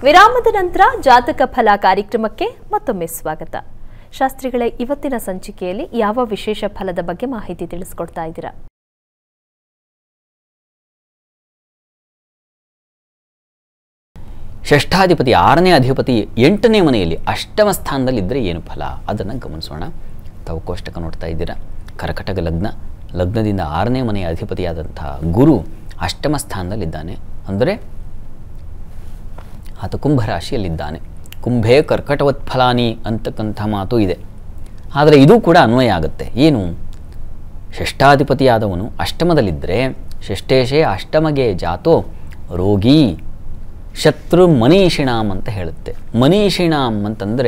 ವಿರಾಮದ ನಂತರ ಜಾತಕ ಫಲ ಕಾರ್ಯಕ್ರಮಕ್ಕೆ ಮತ್ತೊಮ್ಮೆ ಸ್ವಾಗತ ಶಾಸ್ತ್ರಿಗಳೇ ಇವತ್ತಿನ ಸಂಚಿಕೆಯಲ್ಲಿ ಯಾವ ವಿಶೇಷ ಫಲದ ಬಗ್ಗೆ ಮಾಹಿತಿ ತಿಳಿಸ್ಕೊಡ್ತಾ ಇದ್ದೀರಾ ಷಷ್ಠಾಧಿಪತಿ ಆರನೇ ಅಧಿಪತಿ ಎಂಟನೇ ಮನೆಯಲ್ಲಿ ಅಷ್ಟಮ ಸ್ಥಾನದಲ್ಲಿದ್ದರೆ ಏನು ಫಲ ಅದನ್ನು ಗಮನಿಸೋಣ ತಾವು ಕೋಷ್ಟಕ ನೋಡ್ತಾ ಇದ್ದೀರಾ ಕರ್ಕಟಕ ಲಗ್ನ ಲಗ್ನದಿಂದ ಆರನೇ ಮನೆಯ ಅಧಿಪತಿಯಾದಂತಹ ಗುರು ಅಷ್ಟಮ ಸ್ಥಾನದಲ್ಲಿದ್ದಾನೆ ಅಂದರೆ ಆತ ಕುಂಭರಾಶಿಯಲ್ಲಿದ್ದಾನೆ ಕುಂಭೇ ಕರ್ಕಟವತ್ ಫಲಾನಿ ಅಂತಕ್ಕಂಥ ಮಾತು ಇದೆ ಆದರೆ ಇದು ಕೂಡ ಅನ್ವಯ ಆಗುತ್ತೆ ಏನು ಷಷ್ಠಾಧಿಪತಿಯಾದವನು ಅಷ್ಟಮದಲ್ಲಿದ್ದರೆ ಷಷ್ಠೇಶೇ ಅಷ್ಟಮಗೆ ಜಾತೋ ರೋಗಿ ಶತ್ರು ಮನೀಷಿಣಾಮ್ ಅಂತ ಹೇಳುತ್ತೆ ಮನೀಷಿಣಾಮ್ ಅಂತಂದರೆ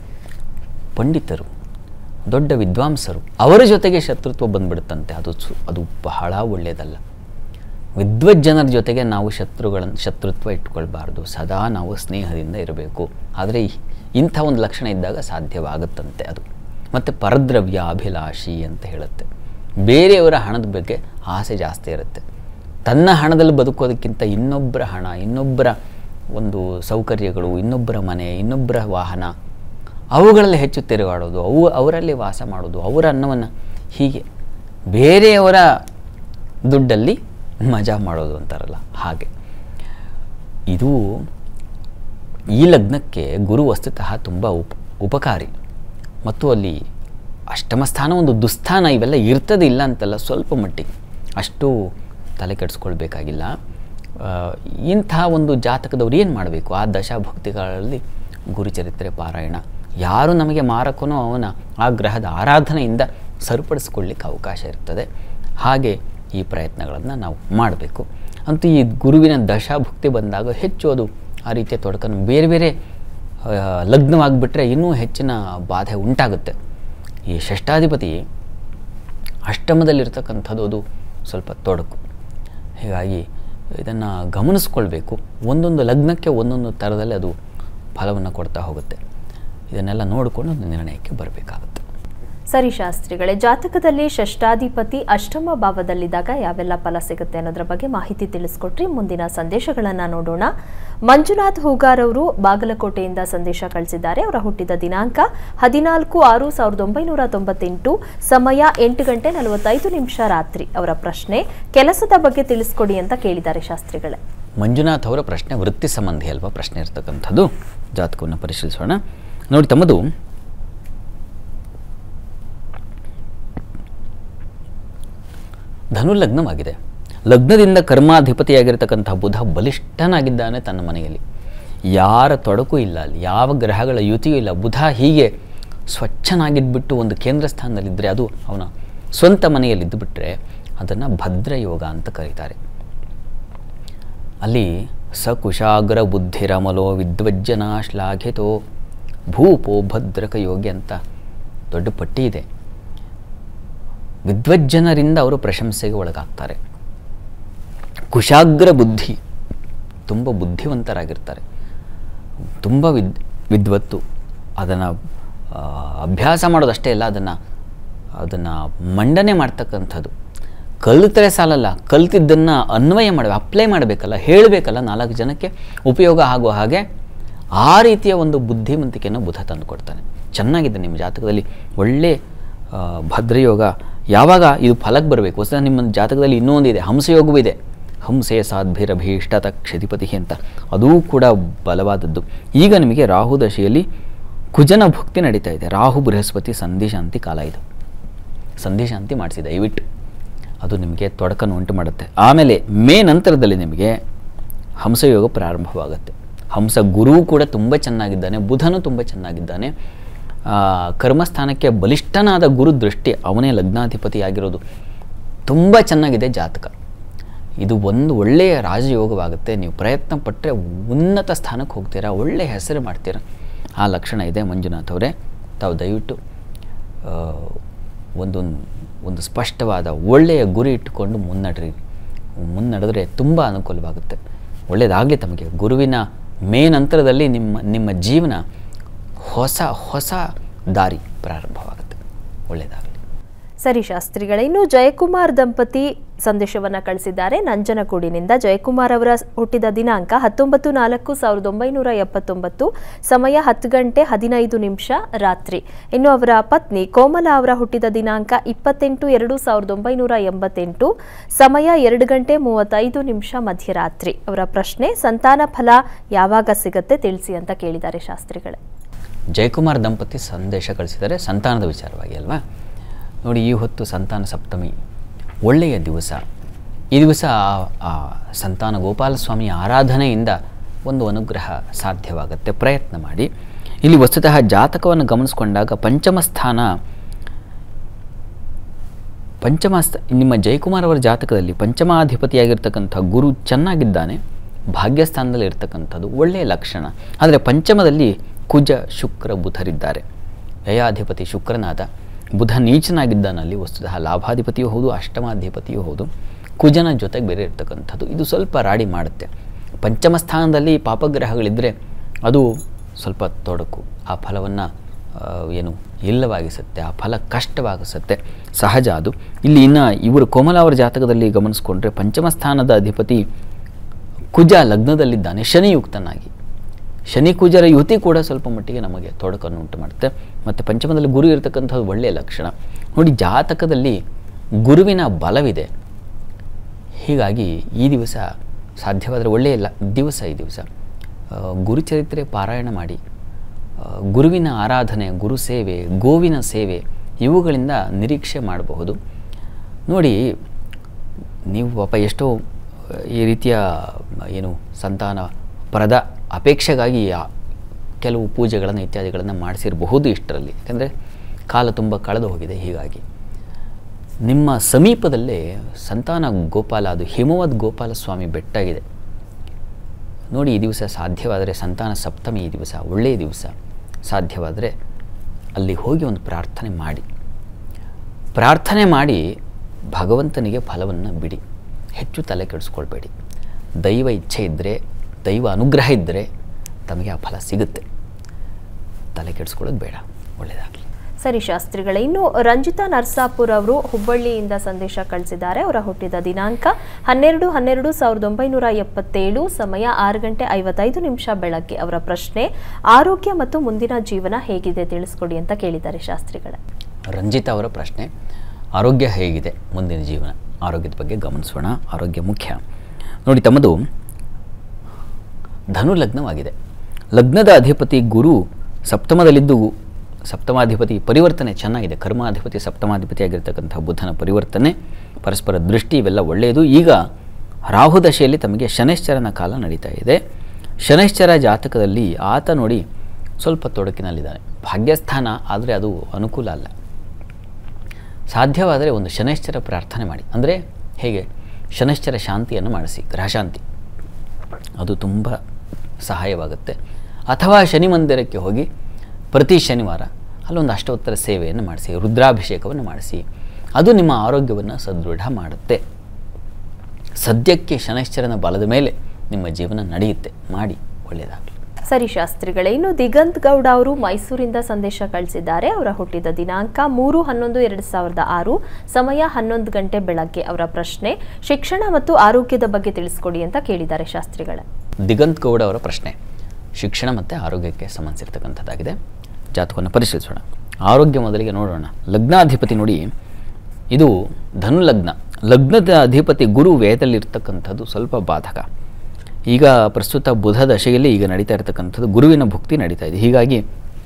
ಪಂಡಿತರು ದೊಡ್ಡ ವಿದ್ವಾಂಸರು ಅವರ ಜೊತೆಗೆ ಶತ್ರುತ್ವ ಬಂದ್ಬಿಡುತ್ತಂತೆ ಅದು ಸು- ಅದು ಬಹಳ ಒಳ್ಳೆಯದಲ್ಲ ವಿದ್ವಜ್ಜನರ ಜೊತೆಗೆ ನಾವು ಶತ್ರುಗಳನ್ನು ಶತ್ರುತ್ವ ಇಟ್ಕೊಳ್ಬಾರ್ದು ಸದಾ ನಾವು ಸ್ನೇಹದಿಂದ ಇರಬೇಕು ಆದರೆ ಈ- ಇಂಥ ಒಂದು ಲಕ್ಷಣ ಇದ್ದಾಗ ಸಾಧ್ಯವಾಗುತ್ತಂತೆ ಅದು ಮತ್ತು ಪರದ್ರವ್ಯ ಅಭಿಲಾಷಿ ಅಂತ ಹೇಳುತ್ತೆ ಬೇರೆಯವರ ಹಣದ ಬಗ್ಗೆ ಆಸೆ ಜಾಸ್ತಿ ಇರುತ್ತೆ ತನ್ನ ಹಣದಲ್ಲಿ ಬದುಕೋದಕ್ಕಿಂತ ಇನ್ನೊಬ್ಬರ ಹಣ ಇನ್ನೊಬ್ಬರ ಒಂದು ಸೌಕರ್ಯಗಳು ಇನ್ನೊಬ್ಬರ ಮನೆ ಇನ್ನೊಬ್ಬರ ವಾಹನ ಅವುಗಳಲ್ಲಿ ಹೆಚ್ಚು ತಿರುಗಾಡೋದು ಅವು ಅವರಲ್ಲಿ ವಾಸ ಮಾಡೋದು ಅವರ ಅನ್ನವನ್ನು ಹೀಗೆ ಬೇರೆಯವರ ದುಡ್ಡಲ್ಲಿ ಮಜಾ ಮಾಡೋದು ಅಂತಾರಲ್ಲ ಹಾಗೆ ಇದು ಈ ಲಗ್ನಕ್ಕೆ ಗುರು ವಸ್ತುತಃ ತುಂಬ ಉಪ ಉಪಕಾರಿ ಮತ್ತು ಅಲ್ಲಿ ಅಷ್ಟಮ ಸ್ಥಾನ ಒಂದು ದುಸ್ಥಾನ ಇವೆಲ್ಲ ಇರ್ತದೆ ಇಲ್ಲ ಅಂತಲ್ಲ ಸ್ವಲ್ಪ ಮಟ್ಟಿಗೆ ಅಷ್ಟು ತಲೆ ಕೆಡಿಸ್ಕೊಳ್ಬೇಕಾಗಿಲ್ಲ ಆ, ಇಂಥ ಒಂದು ಜಾತಕದವ್ರು ಏನು ಮಾಡಬೇಕು ಆ ದಶಾಭಕ್ತಿಗಳಲ್ಲಿ ಗುರುಚರಿತ್ರೆ ಪಾರಾಯಣ ಯಾರು ನಮಗೆ ಮಾರಕನೋ ಅವನ ಆ ಗ್ರಹದ ಆರಾಧನೆಯಿಂದ ಸರಿಪಡಿಸ್ಕೊಳ್ಳಿಕ್ಕೆ ಅವಕಾಶ ಇರ್ತದೆ ಹಾಗೆ ಈ ಪ್ರಯತ್ನಗಳನ್ನು ನಾವು ಮಾಡಬೇಕು ಅಂತೂ ಈ ಗುರುವಿನ ದಶಾಭುಕ್ತಿ ಬಂದಾಗ ಹೆಚ್ಚು ಅದು ಆ ರೀತಿಯ ತೊಡಕನ್ನು ಬೇರೆ ಬೇರೆ ಆ, ಲಗ್ನವಾಗಿಬಿಟ್ರೆ ಇನ್ನೂ ಹೆಚ್ಚಿನ ಬಾಧೆ ಉಂಟಾಗುತ್ತೆ ಈ ಷಷ್ಠಾಧಿಪತಿ ಅಷ್ಟಮದಲ್ಲಿರ್ತಕ್ಕಂಥದ್ದು ಅದು ಸ್ವಲ್ಪ ತೊಡಕು ಹೀಗಾಗಿ ಇದನ್ನು ಗಮನಿಸ್ಕೊಳ್ಬೇಕು ಒಂದೊಂದು ಲಗ್ನಕ್ಕೆ ಒಂದೊಂದು ಥರದಲ್ಲಿ ಅದು ಫಲವನ್ನು ಕೊಡ್ತಾ ಹೋಗುತ್ತೆ ಇದನ್ನೆಲ್ಲ ನೋಡಿಕೊಂಡು ಒಂದು ನಿರ್ಣಯಕ್ಕೆ ಬರಬೇಕಾಗುತ್ತೆ ಸರಿ ಶಾಸ್ತ್ರಿಗಳೇ ಜಾತಕದಲ್ಲಿ ಷಷ್ಠಾಧಿಪತಿ ಅಷ್ಟಮ ಭಾವದಲ್ಲಿದ್ದಾಗ ಯಾವೆಲ್ಲ ಫಲ ಸಿಗುತ್ತೆ ಅನ್ನೋದ್ರ ಬಗ್ಗೆ ಮಾಹಿತಿ ತಿಳಿಸ್ಕೊಟ್ರಿ ಮುಂದಿನ ಸಂದೇಶಗಳನ್ನ ನೋಡೋಣ ಮಂಜುನಾಥ್ ಹೂಗಾರ್ ಅವರು ಬಾಗಲಕೋಟೆಯಿಂದ ಸಂದೇಶ ಕಳಿಸಿದ್ದಾರೆ ಅವರ ಹುಟ್ಟಿದ ದಿನಾಂಕ ಹದಿನಾಲ್ಕು ಆರು ಸಾವಿರದ ಒಂಬೈನೂರ ತೊಂಬತ್ತೆಂಟು ಸಮಯ ಎಂಟು ಗಂಟೆ ನಲವತ್ತೈದು ನಿಮಿಷ ರಾತ್ರಿ ಅವರ ಪ್ರಶ್ನೆ ಕೆಲಸದ ಬಗ್ಗೆ ತಿಳಿಸ್ಕೊಡಿ ಅಂತ ಕೇಳಿದ್ದಾರೆ ಶಾಸ್ತ್ರಿಗಳೇ ಮಂಜುನಾಥ್ ಅವರ ಪ್ರಶ್ನೆ ವೃತ್ತಿ ಸಂಬಂಧಿ ಅಲ್ವಾ ಪ್ರಶ್ನೆ ಇರ್ತಕ್ಕಂಥದ್ದು ಜಾತಕವನ್ನು ಪರಿಶೀಲಿಸೋಣ ನೋಡಿ ತಮ್ಮದು ಧನು ಲಗ್ನವಾಗಿದೆ ಲಗ್ನದಿಂದ ಕರ್ಮಾಧಿಪತಿಯಾಗಿರ್ತಕ್ಕಂಥ ಬುಧ ಬಲಿಷ್ಠನಾಗಿದ್ದಾನೆ ತನ್ನ ಮನೆಯಲ್ಲಿ ಯಾರ ತೊಡಕು ಇಲ್ಲ ಅಲ್ಲಿ ಯಾವ ಗ್ರಹಗಳ ಯುತಿಯೂ ಇಲ್ಲ ಬುಧ ಹೀಗೆ ಸ್ವಚ್ಛನಾಗಿದ್ಬಿಟ್ಟು ಒಂದು ಕೇಂದ್ರ ಸ್ಥಾನದಲ್ಲಿದ್ದರೆ ಅದು ಅವನ ಸ್ವಂತ ಮನೆಯಲ್ಲಿದ್ದು ಬಿಟ್ಟರೆ ಅದನ್ನು ಭದ್ರಯೋಗ ಅಂತ ಕರೀತಾರೆ ಅಲ್ಲಿ ಸಕುಶಾಗ್ರ ಬುದ್ಧಿರಮಲೋ ವಿದ್ವಜ್ಜನ ಶ್ಲಾಘಿತೋ ಭೂಪೋ ಭದ್ರಕ ಯೋಗಿ ಅಂತ ದೊಡ್ಡ ಪಟ್ಟಿ ಇದೆ ವಿದ್ವಜ್ಜನರಿಂದ ಅವರು ಪ್ರಶಂಸೆಗೆ ಒಳಗಾಗ್ತಾರೆ ಕುಶಾಗ್ರ ಬುದ್ಧಿ ತುಂಬ ಬುದ್ಧಿವಂತರಾಗಿರ್ತಾರೆ ತುಂಬ ವಿದ್ ವಿದ್ವತ್ತು ಅದನ್ನು ಅಭ್ಯಾಸ ಮಾಡೋದಷ್ಟೇ ಇಲ್ಲ ಅದನ್ನು ಅದನ್ನು ಮಂಡನೆ ಮಾಡ್ತಕ್ಕಂಥದ್ದು ಕಲಿತರೆ ಸಾಲಲ್ಲ ಕಲ್ತಿದ್ದನ್ನು ಅನ್ವಯ ಮಾಡಬೇಕು ಅಪ್ಲೈ ಮಾಡಬೇಕಲ್ಲ ಹೇಳಬೇಕಲ್ಲ ನಾಲ್ಕು ಜನಕ್ಕೆ ಉಪಯೋಗ ಆಗುವ ಹಾಗೆ ಆ ರೀತಿಯ ಒಂದು ಬುದ್ಧಿವಂತಿಕೆಯನ್ನು ಬುಧ ತಂದು ಕೊಡ್ತಾನೆ ಚೆನ್ನಾಗಿದೆ ನಿಮ್ಮ ಜಾತಕದಲ್ಲಿ ಒಳ್ಳೆ ಆ, ಭದ್ರಯೋಗ ಯಾವಾಗ ಇದು ಫಲಕ್ಕೆ ಬರಬೇಕು ಹೊಸ ನಿಮ್ಮ ಜಾತಕದಲ್ಲಿ ಇನ್ನೊಂದಿದೆ ಹಂಸಯೋಗವೂ ಇದೆ ಹಂಸೆ ಸಾಧ್ಭಿರಭೀಷ್ಟತ ಕ್ಷತಿಪತಿ ಅಂತ ಅದೂ ಕೂಡ ಬಲವಾದದ್ದು ಈಗ ನಿಮಗೆ ರಾಹು ದಶೆಯಲ್ಲಿ ಕುಜನ ಭುಕ್ತಿ ನಡೀತಾ ಇದೆ ರಾಹು ಬೃಹಸ್ಪತಿ ಸಂಧಿ ಶಾಂತಿ ಕಾಲ ಇದು ಸಂಧಿ ಶಾಂತಿ ಮಾಡಿಸಿ ದಯವಿಟ್ಟು ಅದು ನಿಮಗೆ ತೊಡಕನ್ನು ಉಂಟು ಮಾಡುತ್ತೆ ಆಮೇಲೆ ಮೇ ನಂತರದಲ್ಲಿ ನಿಮಗೆ ಹಂಸಯೋಗ ಪ್ರಾರಂಭವಾಗುತ್ತೆ ಹಂಸ ಗುರು ಕೂಡ ತುಂಬ ಚೆನ್ನಾಗಿದ್ದಾನೆ ಬುಧನೂ ತುಂಬ ಚೆನ್ನಾಗಿದ್ದಾನೆ ಆ, ಕರ್ಮಸ್ಥಾನಕ್ಕೆ ಬಲಿಷ್ಠನಾದ ಗುರು ದೃಷ್ಟಿ ಅವನೇ ಲಗ್ನಾಧಿಪತಿ ಆಗಿರೋದು ತುಂಬ ಚೆನ್ನಾಗಿದೆ ಜಾತಕ ಇದು ಒಂದು ಒಳ್ಳೆಯ ರಾಜಯೋಗವಾಗುತ್ತೆ ನೀವು ಪ್ರಯತ್ನ ಪಟ್ಟರೆ ಉನ್ನತ ಸ್ಥಾನಕ್ಕೆ ಹೋಗ್ತೀರಾ ಒಳ್ಳೆಯ ಹೆಸರು ಮಾಡ್ತೀರಾ ಆ ಲಕ್ಷಣ ಇದೆ ಮಂಜುನಾಥ್ ಅವರೇ ತಾವು ದಯವಿಟ್ಟು ಆ, ಒಂದು ಒಂದು ಸ್ಪಷ್ಟವಾದ ಒಳ್ಳೆಯ ಗುರಿ ಇಟ್ಟುಕೊಂಡು ಮುನ್ನಡ್ರಿ ಮುನ್ನಡೆದ್ರೆ ತುಂಬ ಅನುಕೂಲವಾಗುತ್ತೆ ಒಳ್ಳೆಯದಾಗಲಿ ತಮಗೆ ಗುರುವಿನ ಮೇ ನಂತರದಲ್ಲಿ ನಿಮ್ಮ ನಿಮ್ಮ ಜೀವನ ಹೊಸ ಹೊಸ ದಾರಿ ಪ್ರಾರಂಭವಾಗುತ್ತೆ ಒಳ್ಳೆಯದಾಗಲಿ ಸರಿ ಶಾಸ್ತ್ರಿಗಳೇ ಇನ್ನು ಜಯಕುಮಾರ್ ದಂಪತಿ ಸಂದೇಶವನ್ನ ಕಳಿಸಿದ್ದಾರೆ ನಂಜನಗೂಡಿನಿಂದ ಜಯಕುಮಾರ್ ಅವರ ಹುಟ್ಟಿದ ದಿನಾಂಕ ಹತ್ತೊಂಬತ್ತು ನಾಲ್ಕು ಸಾವಿರದ ಒಂಬೈನೂರ ಎಪ್ಪತ್ತೊಂಬತ್ತು ಸಮಯ ಹತ್ತು ಗಂಟೆ ಹದಿನೈದು ನಿಮಿಷ ರಾತ್ರಿ ಇನ್ನು ಅವರ ಪತ್ನಿ ಕೋಮಲ ಅವರ ಹುಟ್ಟಿದ ದಿನಾಂಕ ಇಪ್ಪತ್ತೆಂಟು ಎರಡು ಸಾವಿರದ ಒಂಬೈನೂರ ಎಂಬತ್ತೆಂಟು ಸಮಯ ಎರಡು ಗಂಟೆ ಮೂವತ್ತೈದು ನಿಮಿಷ ಮಧ್ಯರಾತ್ರಿ ಅವರ ಪ್ರಶ್ನೆ ಸಂತಾನ ಫಲ ಯಾವಾಗ ಸಿಗತ್ತೆ ತಿಳಿಸಿ ಅಂತ ಕೇಳಿದ್ದಾರೆ ಶಾಸ್ತ್ರಿಗಳೇ ಜಯಕುಮಾರ್ ದಂಪತಿ ಸಂದೇಶ ಕಳಿಸಿದ್ದಾರೆ ಸಂತಾನದ ವಿಚಾರವಾಗಿ ಅಲ್ವಾ ನೋಡಿ ಈ ಹೊತ್ತು ಸಂತಾನ ಸಪ್ತಮಿ ಒಳ್ಳೆಯ ದಿವಸ ಈ ದಿವಸ ಆ- ಆ ಸಂತಾನ ಗೋಪಾಲಸ್ವಾಮಿಯ ಆರಾಧನೆಯಿಂದ ಒಂದು ಅನುಗ್ರಹ ಸಾಧ್ಯವಾಗುತ್ತೆ ಪ್ರಯತ್ನ ಮಾಡಿ ಇಲ್ಲಿ ವಸ್ತುತಃ ಜಾತಕವನ್ನು ಗಮನಿಸಿಕೊಂಡಾಗ ಪಂಚಮ ಸ್ಥಾನ ಪಂಚಮ ಸ್ಥ ನಿಮ್ಮ ಜಯಕುಮಾರ್ ಅವರ ಜಾತಕದಲ್ಲಿ ಪಂಚಮಾಧಿಪತಿಯಾಗಿರ್ತಕ್ಕಂಥ ಗುರು ಚೆನ್ನಾಗಿದ್ದಾನೆ ಭಾಗ್ಯಸ್ಥಾನದಲ್ಲಿ ಇರ್ತಕ್ಕಂಥದ್ದು ಒಳ್ಳೆಯ ಲಕ್ಷಣ ಆದರೆ ಪಂಚಮದಲ್ಲಿ ಕುಜ ಶುಕ್ರ ಬುಧರಿದ್ದಾರೆ ವ್ಯಯಾಧಿಪತಿ ಶುಕ್ರನಾದ ಬುಧ ನೀಚನಾಗಿದ್ದಾನಲ್ಲಿ ವಸ್ತುತಃ ಲಾಭಾಧಿಪತಿಯೂ ಹೌದು ಅಷ್ಟಮಾಧಿಪತಿಯೂ ಹೌದು ಕುಜನ ಜೊತೆಗೆ ಬೇರೆ ಇರ್ತಕ್ಕಂಥದ್ದು ಇದು ಸ್ವಲ್ಪ ರಾಡಿ ಮಾಡುತ್ತೆ ಪಂಚಮ ಸ್ಥಾನದಲ್ಲಿ ಪಾಪಗ್ರಹಗಳಿದ್ದರೆ ಅದು ಸ್ವಲ್ಪ ತೊಡಕು ಆ ಫಲವನ್ನು ಏನು ಇಲ್ಲವಾಗಿಸುತ್ತೆ ಆ ಫಲ ಕಷ್ಟವಾಗಿಸುತ್ತೆ ಸಹಜ ಅದು ಇಲ್ಲಿ ಇನ್ನು ಇವರು ಕೋಮಲ ಅವರ ಜಾತಕದಲ್ಲಿ ಗಮನಿಸ್ಕೊಂಡ್ರೆ ಪಂಚಮ ಸ್ಥಾನದ ಅಧಿಪತಿ ಕುಜ ಲಗ್ನದಲ್ಲಿದ್ದಾನೆ ಶನಿಯುಕ್ತನಾಗಿ ಶನಿ ಕುಜರ ಯುತಿ ಕೂಡ ಸ್ವಲ್ಪ ಮಟ್ಟಿಗೆ ನಮಗೆ ತೊಡಕನ್ನು ಉಂಟು ಮಾಡುತ್ತೆ ಮತ್ತು ಪಂಚಮದಲ್ಲಿ ಗುರು ಇರತಕ್ಕಂಥದ್ದು ಒಳ್ಳೆಯ ಲಕ್ಷಣ ನೋಡಿ ಜಾತಕದಲ್ಲಿ ಗುರುವಿನ ಬಲವಿದೆ ಹೀಗಾಗಿ ಈ ದಿವಸ ಸಾಧ್ಯವಾದರೆ ಒಳ್ಳೆಯ ಲ ದಿವಸ ಈ ದಿವಸ ಆ, ಗುರುಚರಿತ್ರೆ ಪಾರಾಯಣ ಮಾಡಿ ಆ, ಗುರುವಿನ ಆರಾಧನೆ ಗುರು ಸೇವೆ ಗೋವಿನ ಸೇವೆ ಇವುಗಳಿಂದ ನಿರೀಕ್ಷೆ ಮಾಡಬಹುದು ನೋಡಿ ನೀವು ಪಾಪ ಎಷ್ಟೋ ಈ ರೀತಿಯ ಏನು ಸಂತಾನ ಪರದ ಅಪೇಕ್ಷೆಗಾಗಿ ಆ- ಕೆಲವು ಪೂಜೆಗಳನ್ನು ಇತ್ಯಾದಿಗಳನ್ನು ಮಾಡಿಸಿರಬಹುದು ಇಷ್ಟರಲ್ಲಿ ಯಾಕಂದರೆ ಕಾಲ ತುಂಬ ಕಳೆದು ಹೋಗಿದೆ ಹೀಗಾಗಿ ನಿಮ್ಮ ಸಮೀಪದಲ್ಲೇ ಸಂತಾನ ಗೋಪಾಲ ಅದು ಹಿಮವದ್ ಗೋಪಾಲ ಸ್ವಾಮಿ ಬೆಟ್ಟ ಇದೆ ನೋಡಿ ಈ ದಿವಸ ಸಾಧ್ಯವಾದರೆ ಸಂತಾನ ಸಪ್ತಮಿ ಈ ದಿವಸ ಒಳ್ಳೆಯ ದಿವಸ ಸಾಧ್ಯವಾದರೆ ಅಲ್ಲಿ ಹೋಗಿ ಒಂದು ಪ್ರಾರ್ಥನೆ ಮಾಡಿ ಪ್ರಾರ್ಥನೆ ಮಾಡಿ ಭಗವಂತನಿಗೆ ಫಲವನ್ನು ಬಿಡಿ ಹೆಚ್ಚು ತಲೆ ಕೆಡಿಸ್ಕೊಳ್ಬೇಡಿ ದೈವ ಇಚ್ಛೆ ಇದ್ದರೆ ದೈವ ಅನುಗ್ರಹ ಇದ್ದರೆ ತಮಗೆ ಆ ಫಲ ಸಿಗುತ್ತೆ ತಲೆ ಕೆಡಿಸ್ಕೊಳ್ಳೋದು ಬೇಡ ಒಳ್ಳೆಯದಾಗಲಿ ಸರಿ ಶಾಸ್ತ್ರಿಗಳೇ ಇನ್ನು ರಂಜಿತಾ ನರ್ಸಾಪುರ್ ಅವರು ಹುಬ್ಬಳ್ಳಿಯಿಂದ ಸಂದೇಶ ಕಳಿಸಿದ್ದಾರೆ ಅವರ ಹುಟ್ಟಿದ ದಿನಾಂಕ ಹನ್ನೆರಡು ಹನ್ನೆರಡು ಸಾವಿರದ ಒಂಬೈನೂರ ಎಪ್ಪತ್ತೇಳು ಸಮಯ ಆರು ಗಂಟೆ ಐವತ್ತೈದು ನಿಮಿಷ ಬೆಳಗ್ಗೆ ಅವರ ಪ್ರಶ್ನೆ ಆರೋಗ್ಯ ಮತ್ತು ಮುಂದಿನ ಜೀವನ ಹೇಗಿದೆ ತಿಳಿಸ್ಕೊಡಿ ಅಂತ ಕೇಳಿದ್ದಾರೆ ಶಾಸ್ತ್ರಿಗಳೇ ರಂಜಿತಾ ಅವರ ಪ್ರಶ್ನೆ ಆರೋಗ್ಯ ಹೇಗಿದೆ ಮುಂದಿನ ಜೀವನ ಆರೋಗ್ಯದ ಬಗ್ಗೆ ಗಮನಿಸೋಣ ಆರೋಗ್ಯ ಮುಖ್ಯ ನೋಡಿ ತಮ್ಮದು ಧನು ಲಗ್ನವಾಗಿದೆ ಲಗ್ನದ ಅಧಿಪತಿ ಗುರು ಸಪ್ತಮದಲ್ಲಿದ್ದು ಸಪ್ತಮಾಧಿಪತಿ ಪರಿವರ್ತನೆ ಚೆನ್ನಾಗಿದೆ ಕರ್ಮಾಧಿಪತಿ ಸಪ್ತಮಾಧಿಪತಿ ಆಗಿರ್ತಕ್ಕಂಥ ಬುಧನ ಪರಿವರ್ತನೆ ಪರಸ್ಪರ ದೃಷ್ಟಿ ಇವೆಲ್ಲ ಒಳ್ಳೆಯದು ಈಗ ರಾಹು ದಶೆಯಲ್ಲಿ ತಮಗೆ ಶನೈಶ್ಚರನ ಕಾಲ ನಡೀತಾ ಇದೆ ಶನೈಶ್ಚರ ಜಾತಕದಲ್ಲಿ ಆತ ನೋಡಿ ಸ್ವಲ್ಪ ತೊಡಕಿನಲ್ಲಿದ್ದಾನೆ ಭಾಗ್ಯಸ್ಥಾನ ಆದರೆ ಅದು ಅನುಕೂಲ ಅಲ್ಲ ಸಾಧ್ಯವಾದರೆ ಒಂದು ಶನೈಶ್ಚರ ಪ್ರಾರ್ಥನೆ ಮಾಡಿ ಅಂದರೆ ಹೇಗೆ ಶನೈಶ್ಚರ ಶಾಂತಿಯನ್ನು ಮಾಡಿಸಿ ಗ್ರಹಶಾಂತಿ ಅದು ತುಂಬ ಸಹಾಯವಾಗುತ್ತೆ ಅಥವಾ ಶನಿ ಮಂದಿರಕ್ಕೆ ಹೋಗಿ ಪ್ರತಿ ಶನಿವಾರ ಅಲ್ಲೊಂದು ಅಷ್ಟೋತ್ತರ ಸೇವೆಯನ್ನು ಮಾಡಿಸಿ ರುದ್ರಾಭಿಷೇಕವನ್ನು ಮಾಡಿಸಿ ಅದು ನಿಮ್ಮ ಆರೋಗ್ಯವನ್ನು ಸದೃಢ ಮಾಡುತ್ತೆ ಸದ್ಯಕ್ಕೆ ಶನೈಶ್ಚರನ ಬಲದ ಮೇಲೆ ನಿಮ್ಮ ಜೀವನ ನಡೆಯುತ್ತೆ ಮಾಡಿ ಒಳ್ಳೆಯದಾಗಲಿ ಸರಿ ಶಾಸ್ತ್ರಿಗಳೇ ಇನ್ನು ದಿಗಂತ್ ಗೌಡ ಅವರು ಮೈಸೂರಿಂದ ಸಂದೇಶ ಕಳಿಸಿದ್ದಾರೆ ಅವರ ಹುಟ್ಟಿದ ದಿನಾಂಕ ಮೂರು ಹನ್ನೊಂದು ಎರಡು ಸಾವಿರದ ಆರು ಸಮಯ ಹನ್ನೊಂದು ಗಂಟೆ ಬೆಳಗ್ಗೆ ಅವರ ಪ್ರಶ್ನೆ ಶಿಕ್ಷಣ ಮತ್ತು ಆರೋಗ್ಯದ ಬಗ್ಗೆ ತಿಳಿಸ್ಕೊಡಿ ಅಂತ ಕೇಳಿದ್ದಾರೆ ಶಾಸ್ತ್ರಿಗಳೇ ದಿಗಂತ್ ಗೌಡ ಅವರ ಪ್ರಶ್ನೆ ಶಿಕ್ಷಣ ಮತ್ತು ಆರೋಗ್ಯಕ್ಕೆ ಸಂಬಂಧಿಸಿರ್ತಕ್ಕಂಥದ್ದಾಗಿದೆ ಜಾತಕವನ್ನು ಪರಿಶೀಲಿಸೋಣ ಆರೋಗ್ಯ ಮೊದಲಿಗೆ ನೋಡೋಣ ಲಗ್ನಾಧಿಪತಿ ನೋಡಿ ಇದು ಧನು ಲಗ್ನ ಲಗ್ನದ ಅಧಿಪತಿ ಗುರು ವ್ಯಯದಲ್ಲಿರ್ತಕ್ಕಂಥದ್ದು ಸ್ವಲ್ಪ ಬಾಧಕ ಈಗ ಪ್ರಸ್ತುತ ಬುಧ ದಶೆಯಲ್ಲಿ ಈಗ ನಡೀತಾ ಇರತಕ್ಕಂಥದ್ದು ಗುರುವಿನ ಭುಕ್ತಿ ನಡೀತಾ ಇದೆ ಹೀಗಾಗಿ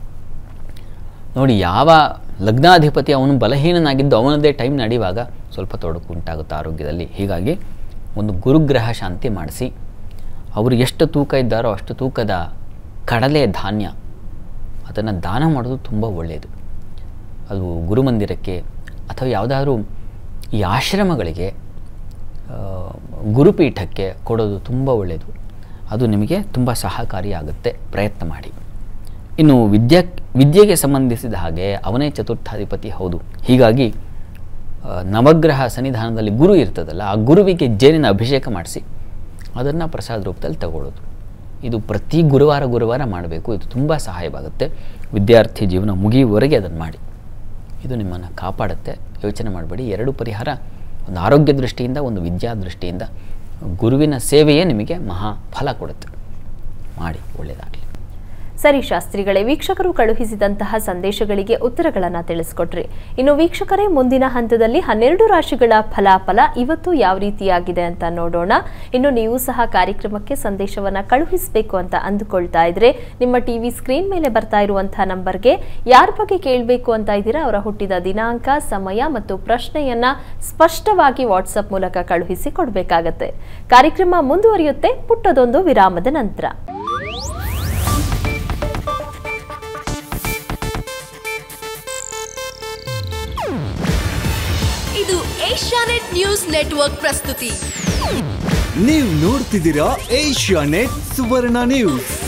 ನೋಡಿ ಯಾವ ಲಗ್ನಾಧಿಪತಿ ಅವನು ಬಲಹೀನನಾಗಿದ್ದು ಅವನದೇ ಟೈಮ್ ನಡೆಯುವಾಗ ಸ್ವಲ್ಪ ತೊಡಕು ಉಂಟಾಗುತ್ತೆ ಆರೋಗ್ಯದಲ್ಲಿ ಹೀಗಾಗಿ ಒಂದು ಗುರುಗ್ರಹ ಶಾಂತಿ ಮಾಡಿಸಿ ಅವರು ಎಷ್ಟು ತೂಕ ಇದ್ದಾರೋ ಅಷ್ಟು ತೂಕದ ಕಡಲೆ ಧಾನ್ಯ ಅದನ್ನು ದಾನ ಮಾಡೋದು ತುಂಬ ಒಳ್ಳೆಯದು ಅದು ಗುರುಮಂದಿರಕ್ಕೆ ಅಥವಾ ಯಾವುದಾದ್ರೂ ಈ ಆಶ್ರಮಗಳಿಗೆ ಆ, ಗುರುಪೀಠಕ್ಕೆ ಕೊಡೋದು ತುಂಬ ಒಳ್ಳೆಯದು ಅದು ನಿಮಗೆ ತುಂಬ ಸಹಕಾರಿಯಾಗುತ್ತೆ ಪ್ರಯತ್ನ ಮಾಡಿ ಇನ್ನು ವಿದ್ಯಾ ವಿದ್ಯೆಗೆ ಸಂಬಂಧಿಸಿದ ಹಾಗೆ ಅವನೇ ಚತುರ್ಥಾಧಿಪತಿ ಹೌದು ಹೀಗಾಗಿ ಆ, ನವಗ್ರಹ ಸನ್ನಿಧಾನದಲ್ಲಿ ಗುರು ಇರ್ತದಲ್ಲ ಆ ಗುರುವಿಗೆ ಜೇನಿನ ಅಭಿಷೇಕ ಮಾಡಿಸಿ ಅದನ್ನು ಪ್ರಸಾದ ರೂಪದಲ್ಲಿ ತಗೊಳ್ಳೋದು ಇದು ಪ್ರತಿ ಗುರುವಾರ ಗುರುವಾರ ಮಾಡಬೇಕು ಇದು ತುಂಬ ಸಹಾಯವಾಗುತ್ತೆ ವಿದ್ಯಾರ್ಥಿ ಜೀವನ ಮುಗಿಯುವವರೆಗೆ ಅದನ್ನು ಮಾಡಿ ಇದು ನಿಮ್ಮನ್ನು ಕಾಪಾಡುತ್ತೆ ಯೋಚನೆ ಮಾಡಬೇಡಿ ಎರಡು ಪರಿಹಾರ ಒಂದು ಆರೋಗ್ಯ ದೃಷ್ಟಿಯಿಂದ ಒಂದು ವಿದ್ಯಾ ದೃಷ್ಟಿಯಿಂದ ಗುರುವಿನ ಸೇವೆಯೇ ನಿಮಗೆ ಮಹಾ ಫಲ ಕೊಡುತ್ತೆ ಮಾಡಿ ಒಳ್ಳೆಯದಾಗಲಿ ಸರಿ ಶಾಸ್ತ್ರಿಗಳೇ ವೀಕ್ಷಕರು ಕಳುಹಿಸಿದಂತಹ ಸಂದೇಶಗಳಿಗೆ ಉತ್ತರಗಳನ್ನು ತಿಳಿಸ್ಕೊಟ್ರಿ ಇನ್ನು ವೀಕ್ಷಕರೇ ಮುಂದಿನ ಹಂತದಲ್ಲಿ ಹನ್ನೆರಡು ರಾಶಿಗಳ ಫಲಾಫಲ ಇವತ್ತು ಯಾವ ರೀತಿಯಾಗಿದೆ ಅಂತ ನೋಡೋಣ ಇನ್ನು ನೀವು ಸಹ ಕಾರ್ಯಕ್ರಮಕ್ಕೆ ಸಂದೇಶವನ್ನ ಕಳುಹಿಸಬೇಕು ಅಂತ ಅಂದುಕೊಳ್ತಾ ಇದ್ರೆ ನಿಮ್ಮ ಟಿವಿ ಸ್ಕ್ರೀನ್ ಮೇಲೆ ಬರ್ತಾ ಇರುವಂತಹ ನಂಬರ್ಗೆ ಯಾರ ಬಗ್ಗೆ ಕೇಳಬೇಕು ಅಂತ ಇದ್ದೀರಾ ಅವರ ಹುಟ್ಟಿದ ದಿನಾಂಕ ಸಮಯ ಮತ್ತು ಪ್ರಶ್ನೆಯನ್ನ ಸ್ಪಷ್ಟವಾಗಿ ವಾಟ್ಸಪ್ ಮೂಲಕ ಕಳುಹಿಸಿ ಕೊಡಬೇಕಾಗತ್ತೆ ಕಾರ್ಯಕ್ರಮ ಮುಂದುವರಿಯುತ್ತೆ ಪುಟ್ಟದೊಂದು ವಿರಾಮದ ನಂತರ ಇದು ಏಷ್ಯಾನೆಟ್ ನ್ಯೂಸ್ ನೆಟ್ವರ್ಕ್ ಪ್ರಸ್ತುತಿ ನೀವು ನೋಡ್ತಿದ್ದೀರಾ ಏಷ್ಯಾ ನೆಟ್ ಸುವರ್ಣ ನ್ಯೂಸ್